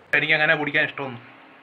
എനിക്ക് അങ്ങനെ കുടിക്കാൻ ഇഷ്ടമൊന്നും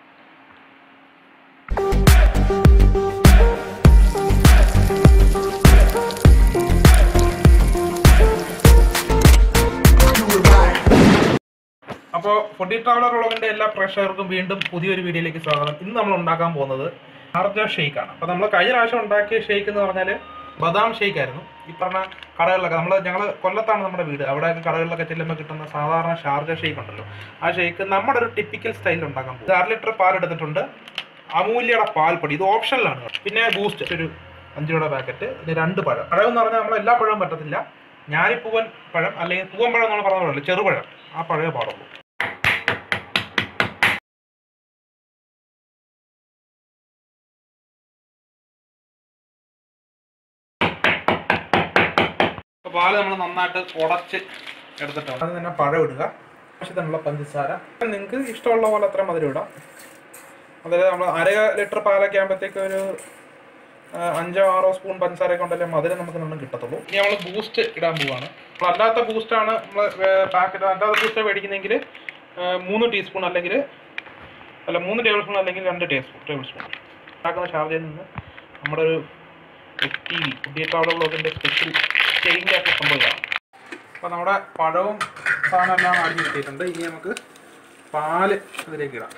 അപ്പോൾ ഫുഡി ട്രാവലർ വ്ളോഗിന്റെ എല്ലാ പ്രേക്ഷകർക്കും വീണ്ടും പുതിയൊരു വീഡിയോയിലേക്ക് സ്വാഗതം ഇന്ന് നമ്മൾ ഉണ്ടാക്കാൻ പോകുന്നത് ഷാർജ ഷെയ്ക്ക് ആണ് അപ്പോൾ നമ്മൾ കഴിഞ്ഞ പ്രാവശ്യം ഉണ്ടാക്കിയ ഷെയ്ക്ക് എന്ന് പറഞ്ഞാൽ ബദാം ഷെയ്ക്ക് ആയിരുന്നു ഈ പറഞ്ഞ കടകളിലൊക്കെ നമ്മൾ ഞങ്ങൾ കൊല്ലത്താണ് നമ്മുടെ വീട് അവിടെയൊക്കെ കടകളിലൊക്കെ ചെല്ലുമ്പോൾ കിട്ടുന്ന സാധാരണ ഷാർജ ഷെയ്ക്ക് ഉണ്ടല്ലോ ആ ഷെയ്ക്ക് നമ്മുടെ ഒരു ടിപ്പിക്കൽ സ്റ്റൈലിൽ ഉണ്ടാക്കാൻ പോകും അര ലിറ്റർ പാൽ എടുത്തിട്ടുണ്ട് അമൂല്യയുടെ പാൽപ്പൊടി ഇത് ഓപ്ഷനിലാണ് പിന്നെ ബൂസ്റ്റ് ഒരു അഞ്ച് രൂപയുടെ പാക്കറ്റ് പിന്നെ രണ്ട് പഴം പഴം എന്ന് പറഞ്ഞാൽ നമ്മൾ എല്ലാ പഴവും പറ്റത്തില്ല ഞാലിപ്പൂവൻ പഴം അല്ലെങ്കിൽ പൂവൻ പഴം എന്നാണ് പറഞ്ഞ പഴം ചെറുപഴം ആ പഴമേ പാടുള്ളൂ അപ്പോൾ പാല് നമ്മൾ നന്നായിട്ട് ഉടച്ച് എടുത്തിട്ടുണ്ട് അത് തന്നെ പഴം ഇടുക ആവശ്യത്തിനുള്ള പഞ്ചസാര നിങ്ങൾക്ക് ഇഷ്ടമുള്ള പോലെ അത്ര മധുരം ഇടാം അതായത് നമ്മൾ അര ലിറ്റർ പാലൊക്കെ ആകുമ്പോഴത്തേക്ക് ഒരു ആ, അഞ്ചോ ആറോ സ്പൂൺ പഞ്ചസാര ഒക്കെ ഉണ്ടല്ലേ മധുരം നമുക്ക് നിന്നും കിട്ടത്തുള്ളൂ ഇനി നമ്മൾ ബൂസ്റ്റ് ഇടാൻ പോവാണ് അപ്പോൾ അല്ലാത്ത ബൂസ്റ്റാണ് നമ്മൾ പാക്കറ്റ് അല്ലാത്ത ബൂസ്റ്റ് മേടിക്കുന്നെങ്കിൽ മൂന്ന് ടീസ്പൂൺ അല്ലെങ്കിൽ അല്ല മൂന്ന് ടേബിൾ സ്പൂൺ അല്ലെങ്കിൽ രണ്ട് ടേബിൾ ടേബിൾ സ്പൂൺ ഉണ്ടാക്കുന്ന ഷാർജയിൽ നിന്ന് നമ്മുടെ ഒരു എഫ് ടി വി പുതിയക്കാട് ബ്ലോഗിൻ്റെ സ്പെഷ്യൽ ചേഞ്ച് ആക്കിയ സംഭവം ഇതാണ് അപ്പോൾ നമ്മുടെ പഴവും സാധനം എല്ലാം അടിഞ്ഞ് കിട്ടിയിട്ടുണ്ട് ഇനി നമുക്ക് പാല് ഇതിലേക്ക് ഇടാം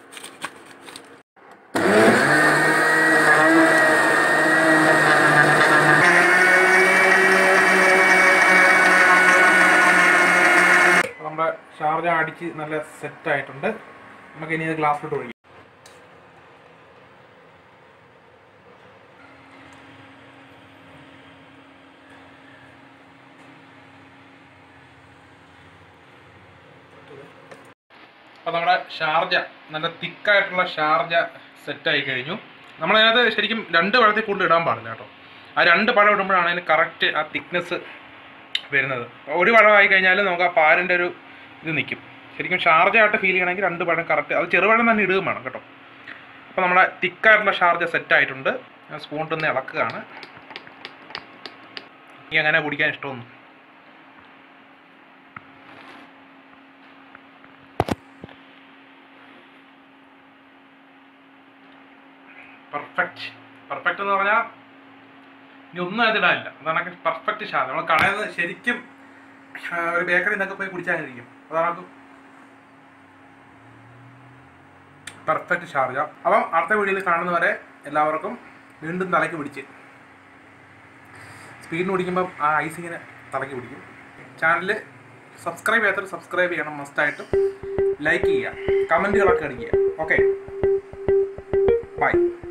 അപ്പോൾ നമ്മുടെ ഷാർജ അടിച്ച് നല്ല സെറ്റ് ആയിട്ടുണ്ട് നമുക്ക് ഇനി ഇത് ഗ്ലാസ്സിലോട്ട് ഒഴിക്കാം അപ്പോൾ നമ്മുടെ ഷാർജ നല്ല തിക്കായിട്ടുള്ള ഷാർജ സെറ്റായി കഴിഞ്ഞു നമ്മളതിനകത്ത് ശരിക്കും രണ്ട് പഴത്തിൽ കൂടുതൽ ഇടാൻ പാടില്ല കേട്ടോ ആ രണ്ട് പഴം ഇടുമ്പോഴാണ് അതിന് കറക്റ്റ് ആ തിക്നെസ് വരുന്നത് ഒരു പഴമായി കഴിഞ്ഞാൽ നമുക്ക് ആ പാലിൻ്റെ ഒരു ഇത് നിൽക്കും ശരിക്കും ഷാർജ ആയിട്ട് ഫീൽ ചെയ്യണമെങ്കിൽ രണ്ട് പഴം കറക്റ്റ് അത് ചെറുപഴം തന്നെ ഇടുകയും വേണം കേട്ടോ അപ്പോൾ നമ്മുടെ തിക്കായിട്ടുള്ള ഷാർജ സെറ്റ് ആയിട്ടുണ്ട് ഞാൻ സ്പൂൺ ഒന്ന് ഇളക്കുകയാണ് എനിക്ക് അങ്ങനെ കുടിക്കാൻ ഇഷ്ടമൊന്നും പെർഫെക്റ്റ് പെർഫെക്റ്റ് എന്ന് പറഞ്ഞാൽ ഇനി ഒന്നും അതിടാനില്ല അതാണ് പെർഫെക്റ്റ് ഷാർജ നമ്മൾ കടയിൽ നിന്ന് ശരിക്കും ആ, ഒരു ബേക്കറി നിന്നൊക്കെ പോയി കുടിച്ചായിരിക്കും അതാണ് പെർഫെക്റ്റ് ഷാർജ അപ്പം അടുത്ത വീഡിയോയിൽ കാണുന്നവരെ എല്ലാവർക്കും വീണ്ടും തലയ്ക്ക് പിടിച്ച് സ്പീഡിന് പിടിക്കുമ്പം ആ ഐസ് ഇങ്ങനെ തലയ്ക്ക് പിടിക്കും ചാനൽ സബ്സ്ക്രൈബ് ചെയ്യാത്തവർ സബ്സ്ക്രൈബ് ചെയ്യണം മസ്റ്റായിട്ടും ലൈക്ക് ചെയ്യുക കമൻറ്റുകളൊക്കെ അടിക്കുക ഓക്കെ ബൈ